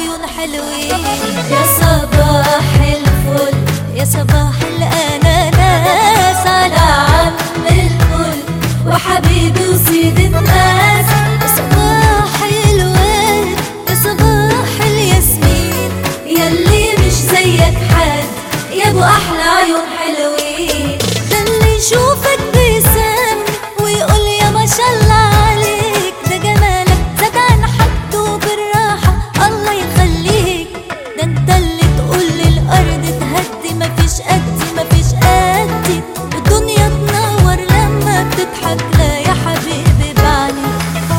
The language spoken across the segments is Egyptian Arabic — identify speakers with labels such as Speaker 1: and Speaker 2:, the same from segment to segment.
Speaker 1: عيون حلوين يا صباح الفل يا صباح الأناناس على عم الكل وحبيبي وسيد الناس يا صباح الورد يا صباح الياسمين يلي مش زيك حد يا ابو احلى عيون حلوين ده اللي يشوفك بيسامي ويقول يا ما شاء الله عليك ده جمالك زاد عن حده بالراحة الله يخليك ده انت اللي تقول للأرض تهدي مفيش قدي مفيش قدي والدنيا تنور لما بتضحك لا يا حبيبي بعدي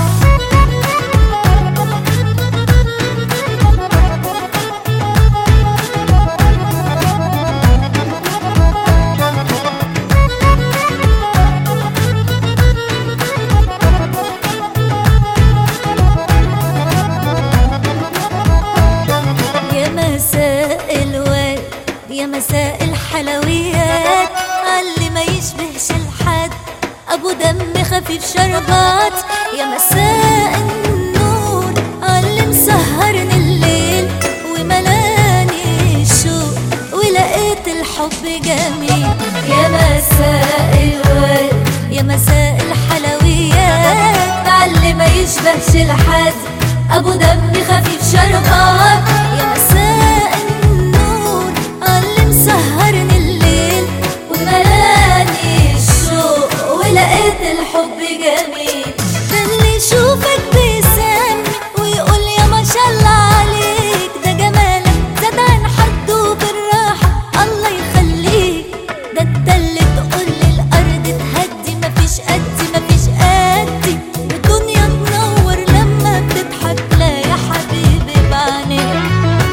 Speaker 1: يا مساء الورد يا مساء الحلويات اللي ما يشبهش الحد ابو دم خفيف شربات يا مساء النور اللي مسهرني الليل وملاني الشوق ولقيت الحب جميل يا مساء الورد يا مساء الحلويات اللي ما يشبهش الحد ابو دم خفيف شربات يا مساء النور اللي مسهرني الليل وملاني الشوق ولقيت الحب جميل ده اللي يشوفك بيسامي ويقول يا ما شاء الله عليك ده جمالك زاد عن حده بالراحة الله يخليك ده انت اللي تقول للأرض تهدي مفيش قدي مفيش قدي والدنيا تنور لما بتضحك لا يا حبيبي بعينيك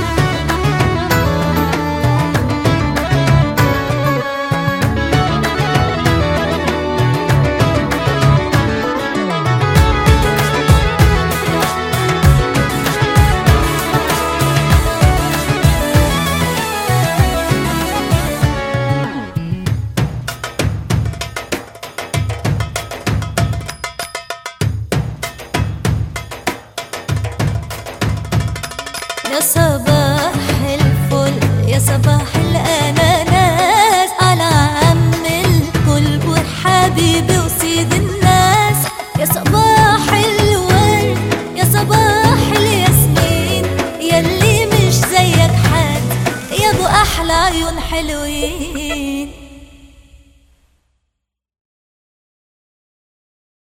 Speaker 1: يا صباح الفل يا صباح الأناناس على عم الكل وحبيبي وسيد الناس يا صباح الورد يا صباح الياسمين يلي مش زيك حد يا ابو احلى عيون حلوين